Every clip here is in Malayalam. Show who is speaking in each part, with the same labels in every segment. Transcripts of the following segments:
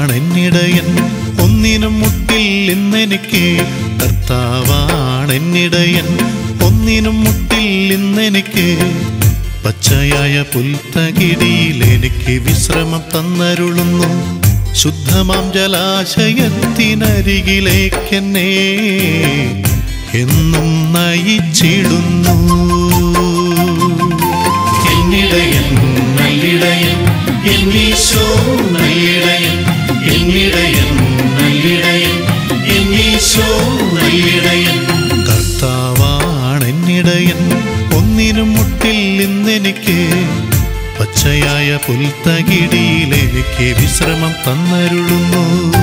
Speaker 1: കർത്താവാണെന്നിടയൻ ഒന്നിനും മുട്ടിൽ ഇന്നെനിക്ക് കർത്താവാണെന്നിടയൻ ഒന്നിനും മുട്ടിൽ ഇന്നെനിക്ക് പച്ചയായ പുൽത്തകിടിയിൽ എനിക്ക് വിശ്രമം തന്നരുളുന്നു ശുദ്ധമാം ജലാശയത്തിനരികിലേക്കെന്നെ എന്നും നയിച്ചിടുന്നു എന്നിടയൻ നല്ലിടയൻ എന്നീശോ നല്ലിടയൻ എന്നിടയൻ നല്ലിടയൻ എന്നീശോ നല്ലിടയൻ കർത്താവാണെന്നിടയൻ ഒന്നിനും മുട്ടിൽ ഇന്നെനിക്ക് പച്ചയായ പുൽത്തകിടിയിൽ എനിക്ക് വിശ്രമം തന്നരുളുന്നു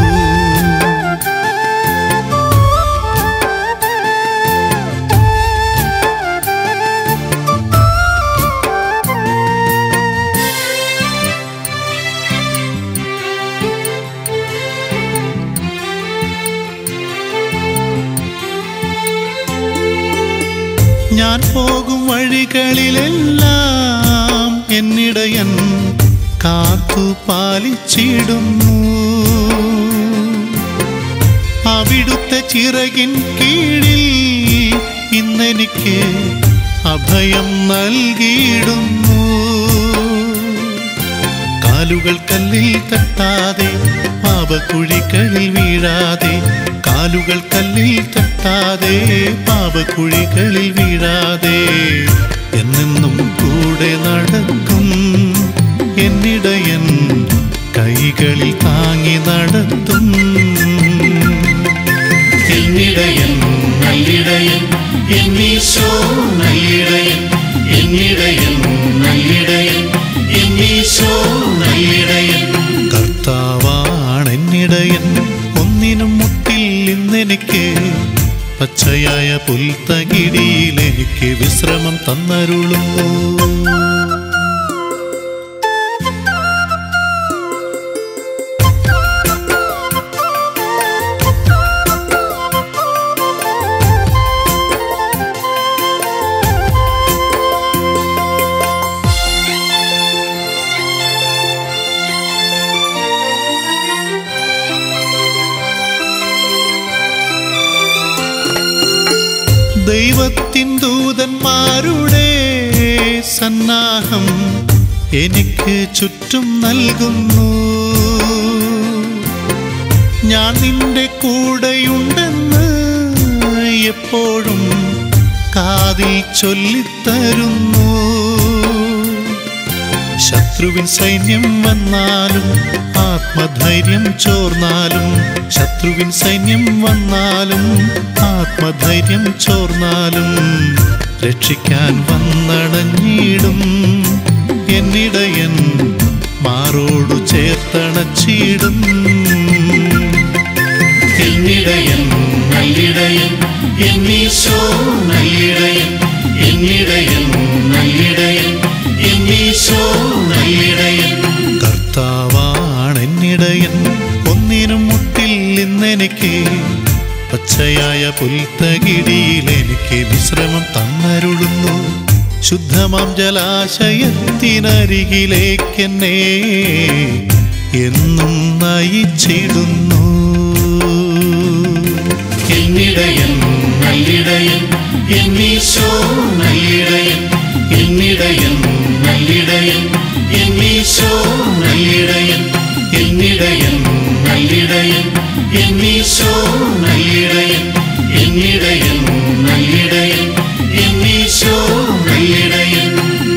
Speaker 1: ഞാൻ പോകും വഴികളിലെല്ലാം എന്നിടയൻ കാത്തു പാലിച്ചിടുന്നു അവിടുത്തെ ചിറകിൻ കീഴിൽ ഇന്നെനിക്ക് അഭയം നൽകിയിടുന്നു കാലുകൾ കല്ലിൽ തട്ടാതെ പാപക്കുഴികളിൽ വീഴാതെ കാലുകൾ കല്ലിൽ തട്ടാതെ പാപക്കുഴികളിൽ വീഴാതെ എന്നെന്നും കൂടെ നടക്കും എന്നിടയൻ കൈകളിൽ താങ്ങി നടത്തും എന്നിടയൻ നല്ലിടയൻ എന്നീശോ നല്ലിടയൻ എന്നിടയൻ നല്ലിടയൻ എന്നീശോ നല്ലിടയൻ കർത്താവാണെന്നിടയൻ ഒന്നിനും മുട്ടിൽ ഇന്നെനിക്ക് പച്ചയായ പുൽത്തകിടിയിൽ എനിക്ക് വിശ്രമം തന്നരുളുന്നു ദൈവത്തിൻ ദൂതന്മാരുടെ സന്നാഹം എനിക്ക് ചുറ്റും നൽകുന്നു ഞാൻ നിന്റെ കൂടെയുണ്ടെന്ന് എപ്പോഴും കാതിൽ ചൊല്ലിത്തരുന്നു ശത്രുവിൻ സൈന്യം വന്നാലും ആത്മധൈര്യം ചോർന്നാലും ശത്രുവിൻ സൈന്യം വന്നാലും ആത്മധൈര്യം ചോർന്നാലും രക്ഷിക്കാൻ വന്നടഞ്ഞിടും എന്നിടയൻ മാറോടു ചേർത്തണച്ചിടും എന്നിടയൻ നല്ലിടയൻ എന്നീശോ നല്ലിടയൻ എന്നിടയൻ നല്ലിടയൻ എന്നീശോ നല്ലിടയൻ കർത്താവാണെന്നിടയൻ ഒന്നിനും മുട്ടിൽ ഇന്നെനിക്ക് പച്ചയായ പുൽത്തകിടിയിൽ എനിക്ക് വിശ്രമം തന്നരുളുന്നു ശുദ്ധമാം ജലാശയത്തിനരികിലേക്കെന്നെ എന്നും നയിച്ചിടുന്നു എന്നിടയൻ നല്ലിടയൻ എന്നീശോ നല്ലിടയൻ എന്നിടയൻ നല്ലിടയൻ എന്നീശോ നല്ലിടയൻ എന്നിടയൻ നല്ലിടയൻ എന്നീശോ നല്ലിടയൻ എന്നിടയൻ നല്ലിടയൻ എന്നീശോ നല്ലിടയൻ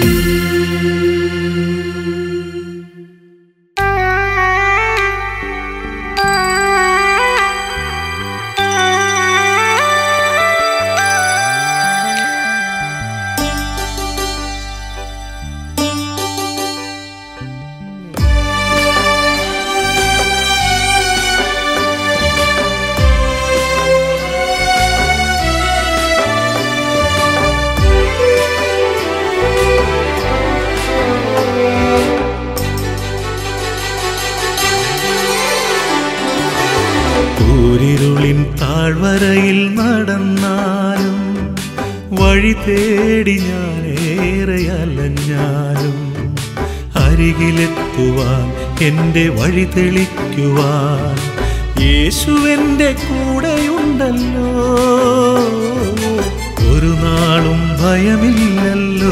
Speaker 1: കൂരിരുളിൻ താഴ്വരയിൽ നടന്നാലും വഴി തേടി ഞാൻ ഏറെ അലഞ്ഞാലും അരികിലെത്തുവാൻ എൻ്റെ വഴി തെളിക്കുവാൻ യേശുവെൻ്റെ കൂടെയുണ്ടല്ലോ ഒരു നാളും ഭയമില്ലല്ലോ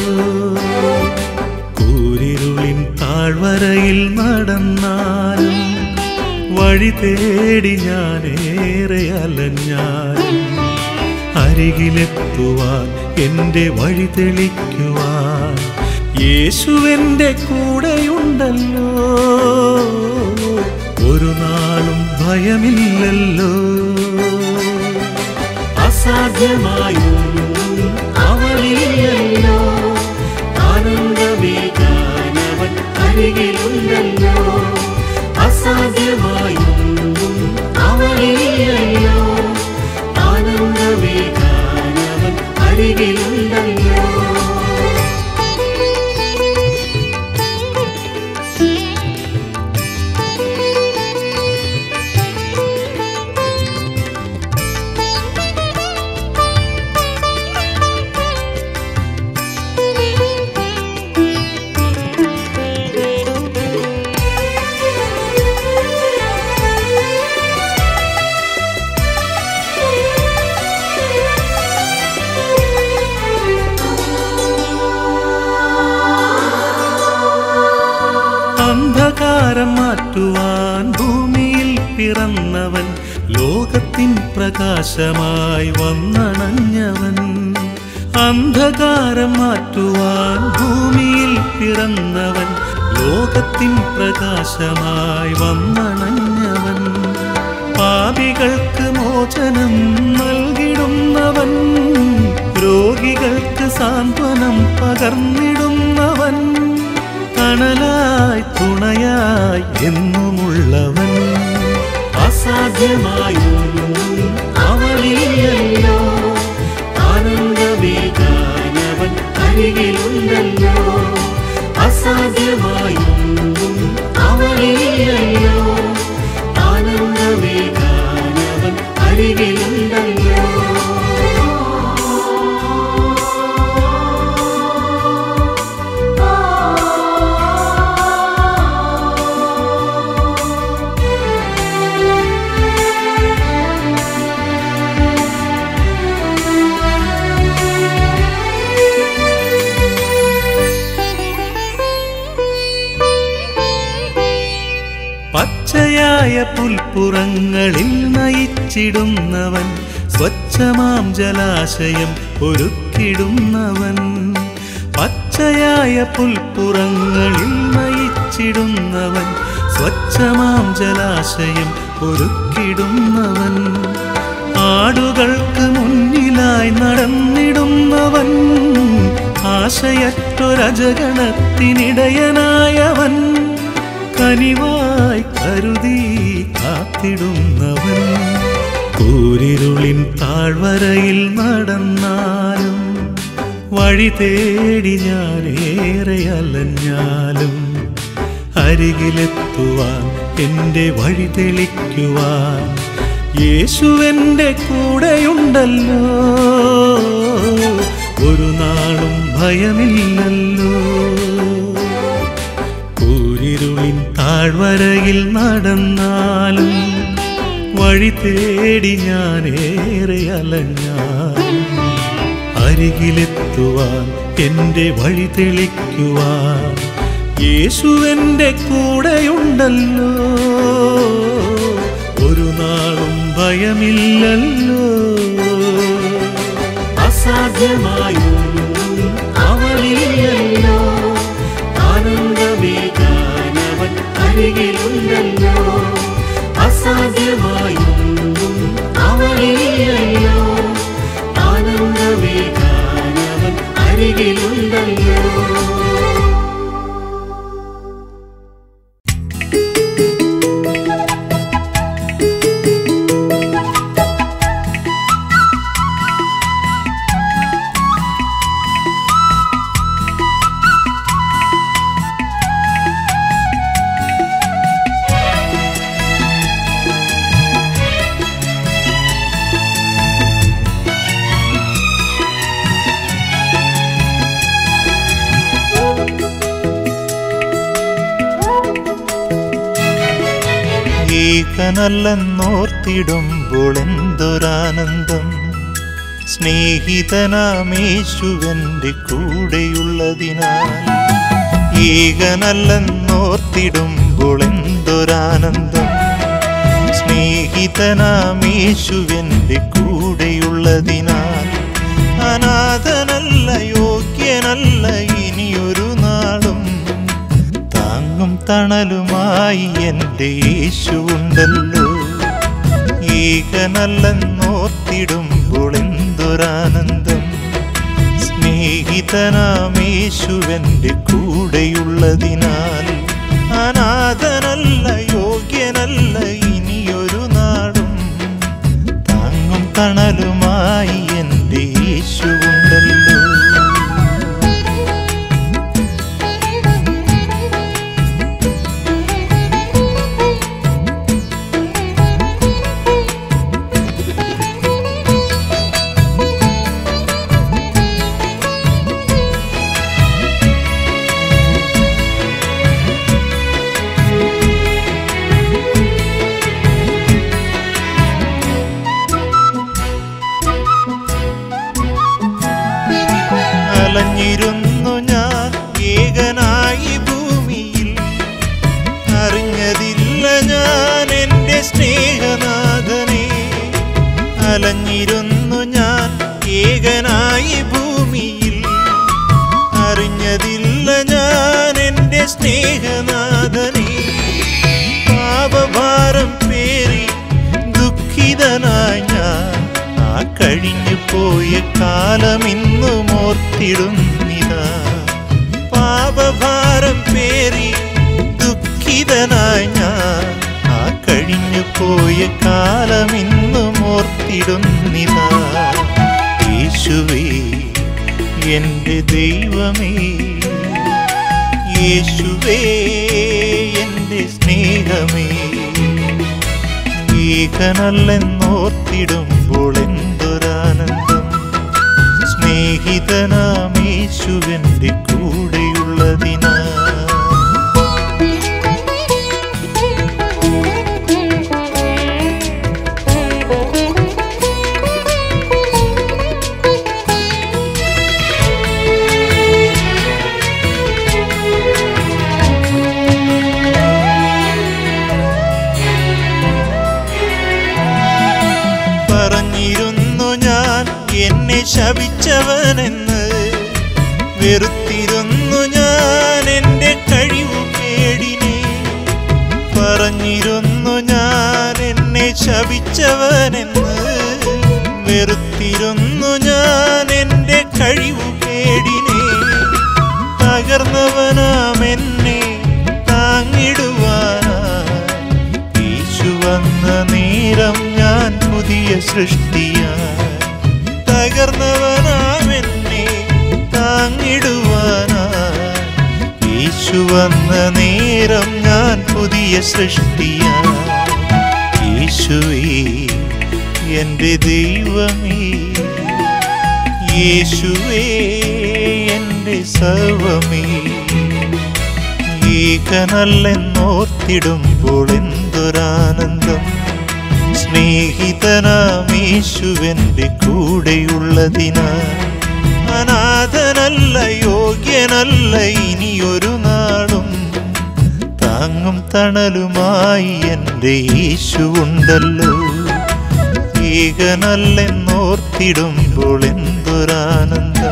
Speaker 1: കൂരിരുളിൻ താഴ്വരയിൽ നടന്നാലും വഴി തേടി ഞാനേറെ അലഞ്ഞാലും അരികിലെത്തുവാൻ എൻ്റെ വഴി തെളിക്കുവാൻ യേശുവെൻ്റെ കൂടെയുണ്ടല്ലോ ഒരു നാളും ഭയമില്ലല്ലോ അസാധ്യമായൊന്നും അവനില്ലല്ലോ ആനന്ദമേകാനവൻ അരികിലുണ്ടല്ലോ അസാധ്യമായൊന്നും അവനില്ലല്ലോ ആനന്ദമേകാനവൻ അരികിലുണ്ടല്ലോ അന്ധകാരം മാറ്റുവാൻ ഭൂമിയിൽ പിറന്നവൻ ലോകത്തിൻ പ്രകാശമായി വന്നണഞ്ഞവൻ അന്ധകാരം മാറ്റുവാൻ ഭൂമിയിൽ പിറന്നവൻ ലോകത്തിൻ പ്രകാശമായി വന്നണഞ്ഞവൻ പാപികൾക്ക് മോചനം നൽകിടുന്നവൻ രോഗികൾക്ക് സാന്ത്വനം പകർന്നിടുന്നവൻ തണലായി തുണയായി എന്നുമുള്ളവൻ അസാധ്യമായൊന്നും അവനില്ലല്ലോ ആനന്ദമേകാനവൻ അരികിലുണ്ടല്ലോ അസാധ്യമായൊന്നും അവനില്ലല്ലോ ആനന്ദമേകാനവൻ അരികിലുണ്ടല്ലോ പച്ചയായ പുൽപ്പുറങ്ങളിൽ നയിച്ചിടുന്നവൻ സ്വച്ഛമാം ജലാശയം ഒരുക്കിടുന്നവൻ പച്ചയായ പുൽപ്പുറങ്ങളിൽ നയിച്ചിടുന്നവൻ സ്വച്ഛമാം ജലാശയം ഒരുക്കിടുന്നവൻ ആടുകൾക്ക് മുന്നിലായി നടന്നിടുന്നവൻ ആശയറ്റൊരജഗണത്തിനിടയനായവൻ കനിവായി കരുതി കാത്തിടുന്നവൻ കൂരിരുളിൻ താഴ്വരയിൽ നടന്നാലും വഴി തേടി ഞാനേറെ അലഞ്ഞാലും അരികിലെത്തുവാൻ എൻ്റെ വഴി തെളിക്കുവാൻ യേശുവെൻ്റെ കൂടെയുണ്ടല്ലോ ഒരു നാളും ഭയമില്ലല്ലോ കൂരിരുളിൻ താഴ്വരയിൽ നടന്നാലും വഴി തേടി ഞാനേറെ അലഞ്ഞാലും അരികിലെത്തുവാൻ എൻ്റെ വഴി തെളിക്കുവാൻ യേശുവെൻ്റെ കൂടെയുണ്ടല്ലോ ഒരു നാളും ഭയമില്ലല്ലോ അസാധ്യമായൊന്നും അവനില്ലല്ലോ ആനന്ദമേകാനവൻ അരികിലുണ്ടല്ലോ അസാധ്യമായൊന്നും അവനില്ലല്ലോ ആനന്ദമേകാനവൻ അരികിലുണ്ടല്ലോ
Speaker 2: യേശുവേ ഏകനല്ലെന്നോർത്തിടുമ്പോൾ എന്തൊരാനന്ദം സ്നേഹിതനാമേശുവന്റെ കൂടെയുള്ളതിനാൽ ഏകനല്ലെന്നോർത്തിടുമ്പോൾ എന്തൊരാനന്ദം സ്നേഹിതനാമേശുവന്റെ കൂടെയുള്ളതിനാൽ അനാഥനല്ല യോഗ്യനല്ല ഇനിയൊരു നാളും താങ്ങും തണലുമായി എൻ്റെ യേശുണ്ടല്ലോ ഏകനല്ലെന്നോർത്തിടുമ്പോൾ എന്തൊരാനന്ദം സ്നേഹിതനാമേശുവന്റെ കൂടെയുള്ളതിനാൽ അനാഥനല്ല യോഗ്യനല്ല ഇനിയൊരു നാടും താങ്ങും തണലുമായി എൻ്റെ യേശുണ്ടല്ലോ അലഞ്ഞിരുന്നു ഞാൻ ഏകനായി ഭൂമിയിൽ അറിഞ്ഞതില്ല ഞാൻ എൻ്റെ സ്നേഹനാഥനെ അലഞ്ഞിരുന്നു ഞാൻ ഏകനായി ഭൂമിയിൽ അറിഞ്ഞതില്ല ഞാൻ എൻ്റെ സ്നേഹനാഥനെ പാപഭാരം പേറി ദുഃഖിതനായി ഞാൻ ആ കഴിഞ്ഞു പോയ കാലം ഇന്നും ഓർത്തിടുന്നിതാ പാപഭാരം പേറി ദുഃഖിതനായി ഞാൻ ആ കഴിഞ്ഞു പോയ കാലം ഇന്നും ഓർത്തിടുന്നിതാ യേശുവേ എൻ്റെ ദൈവമേ യേശുവേ എൻ്റെ സ്നേഹമേ ഏകനല്ലെന്നോർത്തിടുമ്പോൾ എന്തൊരാനന്ദം സ്നേഹിതനാമേശുവന്റെ കൂടെയുള്ളതിനാ പറഞ്ഞിരുന്നു ഞാൻ എന്നെ ശപിച്ചവനെന്ന് വെറുത്തിരുന്നു ഞാൻ എൻ്റെ കഴിവു കേടിനെ പറഞ്ഞിരുന്നു ഞാൻ എന്നെ ശപിച്ചവനെന്ന് വെറുത്തിരുന്നു ഞാൻ എൻ്റെ കഴിവു കേടിനെ തകർന്നവനാം എന്നെ താങ്ങിടുവാനായി യേശു വന്ന നേരം ഞാൻ പുതിയ സൃഷ്ടിയായി തകർന്നവനാം എന്നെ താങ്ങിടുവാനായി യേശു വന്ന നേരം ഞാൻ പുതിയ സൃഷ്ടിയായി യേശുവേ എൻ്റെ ദൈവമേ യേശുവേ എൻ്റെ സർവമേ ഏകനല്ലെന്നോർത്തിടുമ്പോൾ എന്തൊരാനന്ദം സ്നേഹിതനാമേശുവന്റെ കൂടെയുള്ളതിനാൽ അനാഥനല്ല യോഗ്യനല്ല ഇനിയൊരു നാളും താങ്ങും തണലുമായി എൻ്റെ യേശുണ്ടല്ലോ ഏകനല്ലെന്നോർത്തിടുമ്പോൾ എന്തൊരാനന്ദം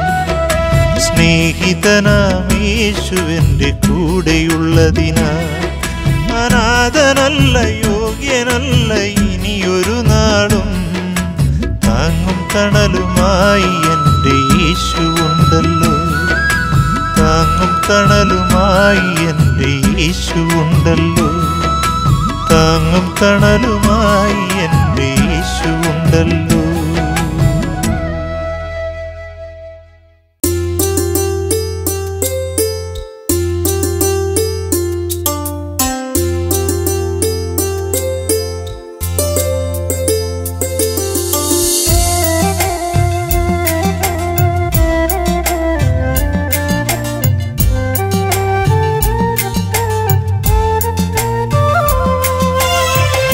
Speaker 2: സ്നേഹിതനാമേശുവന്റെ കൂടെയുള്ളതിനാൽ അനാഥനല്ല യോഗ്യനല്ല ഇനിയൊരു നാളും താങ്ങും തണലുമായി എൻ്റെ യേശുണ്ടല്ലോ താങ്ങും തണലുമായി എൻ്റെ യേശുണ്ടല്ലോ താങ്ങും തണലുമായി എൻ്റെ യേശുണ്ടല്ലോ
Speaker 3: Thank you.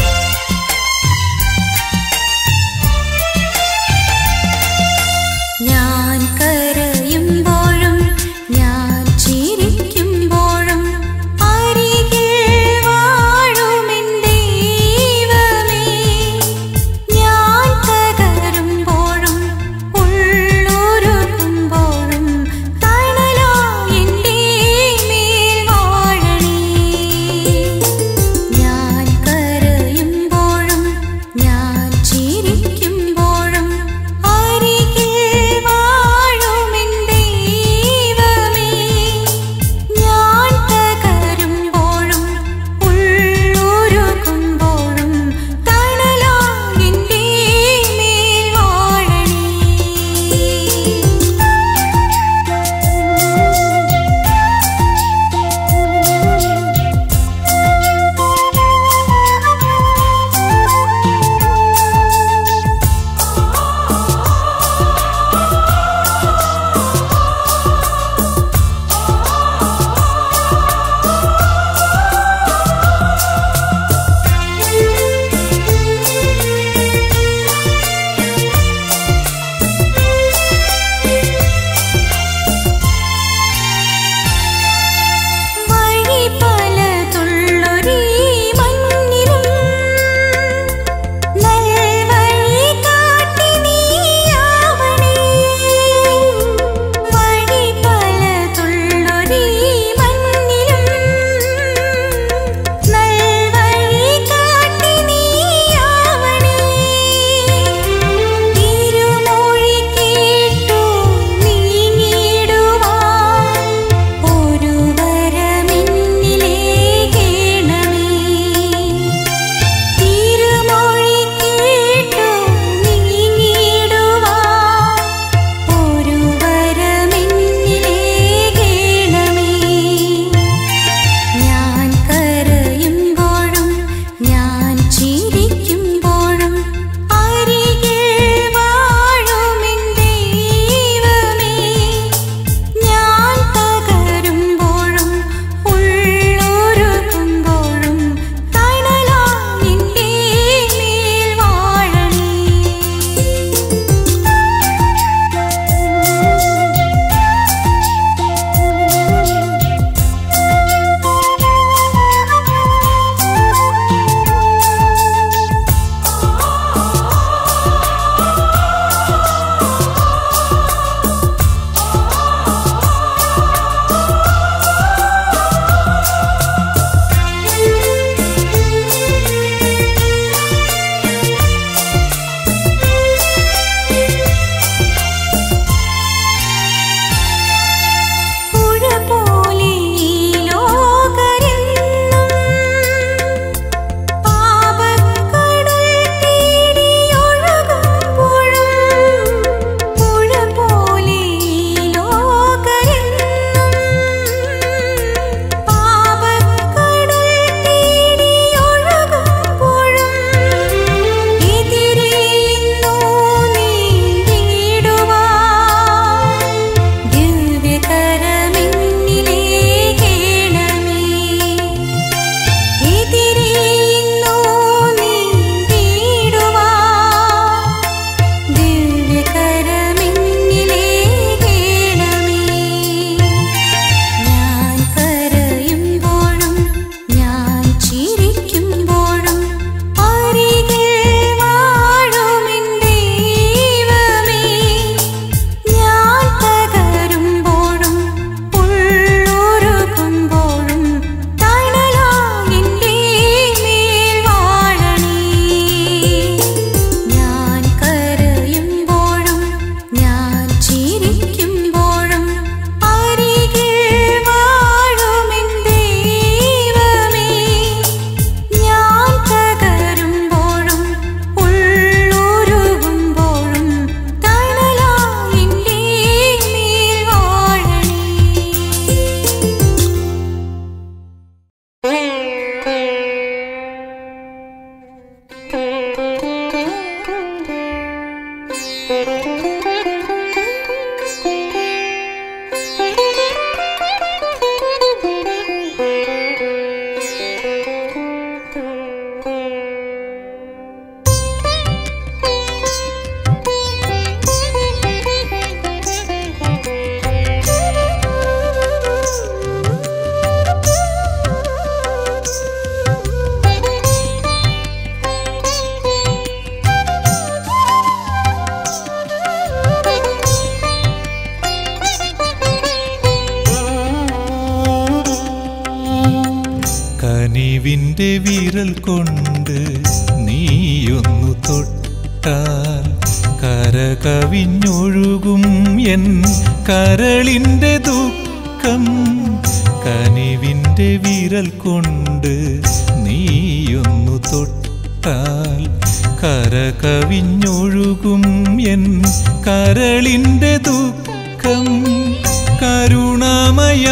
Speaker 2: തൊട്ടാൽ കരകവിഞ്ഞൊഴുകും എൻ കരളിൻ്റെ ദുഃഖം കനിവിൻ്റെ വിരൽ കൊണ്ട് നീയൊന്നു തൊട്ടാൽ കരകവിഞ്ഞൊഴുകും എൻ കരളിൻ്റെ ദുഃഖം കരുണാമയ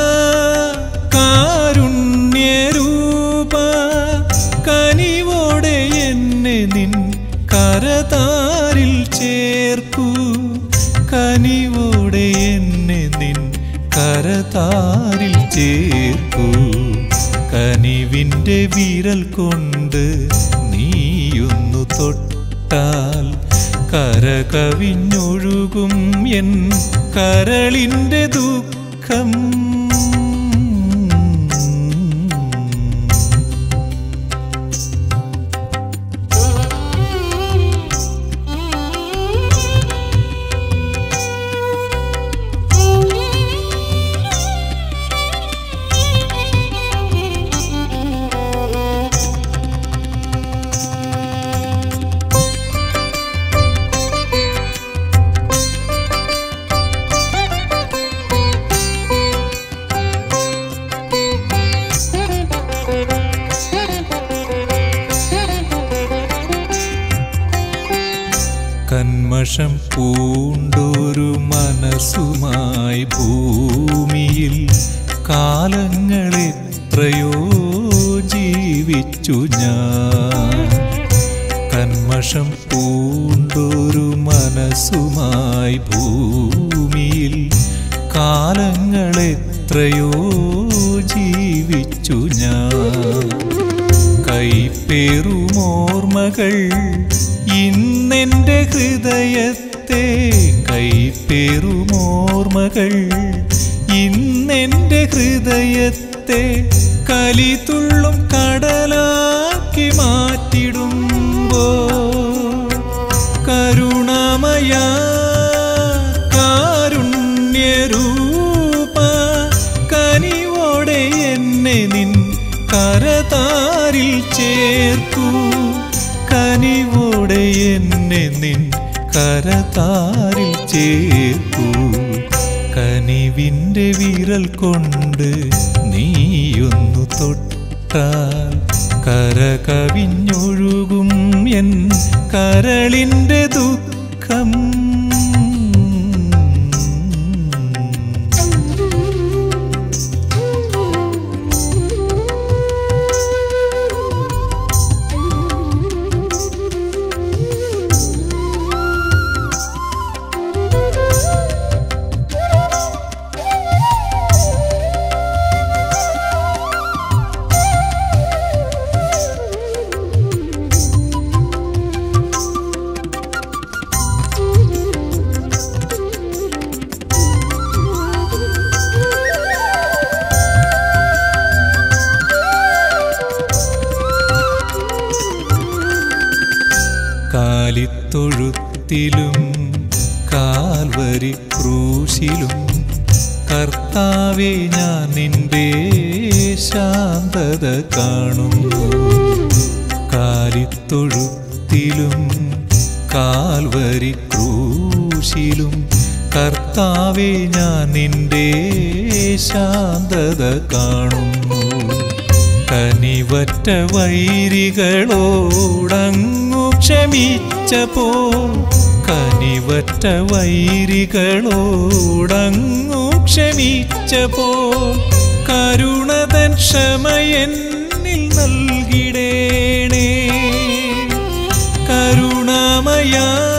Speaker 2: കാരുണ്യരൂപ കനിവോടെ എന്നെ നിൻ കരതാരിൽ ചേർക്കൂ കനിവോടെ എന്നെ നിൻ കരതാരിൽ ചേർക്കൂ കനിവിൻ്റെ വിരൽ കൊണ്ട് നീയൊന്നു തൊട്ടാൽ കരകവിഞ്ഞൊഴുകും എൻ കരളിൻ്റെ ദുഃഖം കന്മഷം പൂണ്ടൊരു മനസ്സുമായി ഭൂമിയിൽ കാലങ്ങളെത്രയോ ജീവിച്ചു ഞാൻ കന്മഷം പൂണ്ടൊരു മനസ്സുമായി ഭൂമിയിൽ കാലങ്ങളെത്രയോ ജീവിച്ചു ഞാൻ കൈപ്പേറുമോർമ്മകൾ ഇന്നെൻ്റെ ഹൃദയത്തെ കൈപ്പേറുമോർമ്മകൾ ഇന്നെൻ്റെ ഹൃദയത്തെ കലിതുള്ളും കടലാക്കി മാറ്റിടുമ്പോ കരുണാമയ കാരുണ്യരൂപ കനിവോടെ എന്നെ നിൻ കരതാരിൽ ചേർക്കൂ കനിവോടെ എന്നെ നിൻ കരതാരിൽ ചേർക്കൂ കനിവിൻ്റെ വിരൽ കൊണ്ട് നീയൊന്നു തൊട്ടാൽ കരകവിഞ്ഞൊഴുകും എൻ കരളിൻ്റെ ദുഃഖം കാലിത്തൊഴുത്തിലും കാൽവരി ക്രൂശിലും കർത്താവെ ഞാൻ നിന്റെ ശാന്തത കാണുന്നു കാലിത്തൊഴുത്തിലും കാൽവരി ക്രൂശിലും കർത്താവെ ഞാൻ നിന്റെ ശാന്തത കാണുന്നു കനിവറ്റ വൈരികളോടങ്ങു ക്ഷമിച്ചപ്പോ കനിവറ്റ വൈരികളോടങ്ങു ക്ഷമിച്ചപ്പോ കരുണതൻ ക്ഷമയെന്നിൽ നൽകിടേണേ കരുണാമയ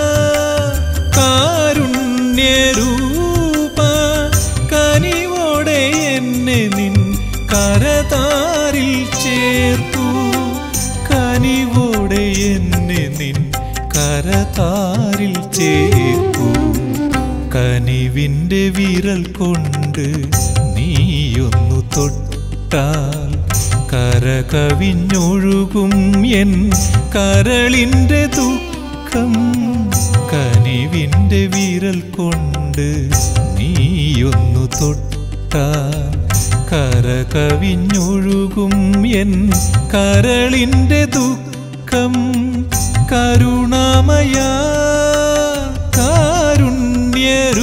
Speaker 2: കാരുണ്യരൂപ കനിവോടെ എന്നെ നിൻ കരതാരിൽ ചേർക്കൂ കനിവോടെ എന്നെ നിൻ കരതാരിൽ ചേർക്കൂ കനിവിൻ്റെ വിരൽ കൊണ്ട് നീയൊന്നു തൊട്ടാൽ കരകവിഞ്ഞൊഴുകും എൻ കരളിൻ്റെ ദുഃഖം കനിവിൻ്റെ വിരൽ കൊണ്ട് നീയൊന്നു തൊട്ടാൽ കരകവിഞ്ഞൊഴുകും എൻ കരളിൻ്റെ ദുഃഖം
Speaker 3: കരുണാമയ കാരുണ്യരൂപ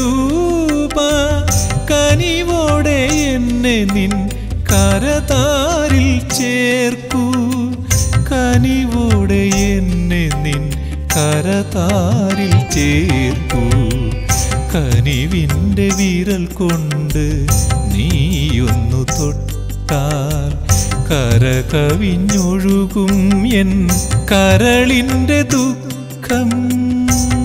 Speaker 3: കനിവോടെ എന്നെ നിൻ കരതാരിൽ ചേർക്കൂ കനിവോടെ എന്നെ നിൻ കരതാരിൽ ചേർക്കൂ കനിവിൻ്റെ വിരൽ കൊണ്ട് നീയൊന്നു തൊട്ടാൽ കരകവിഞ്ഞൊഴുകും എൻ കരളിൻ്റെ ദുഃഖം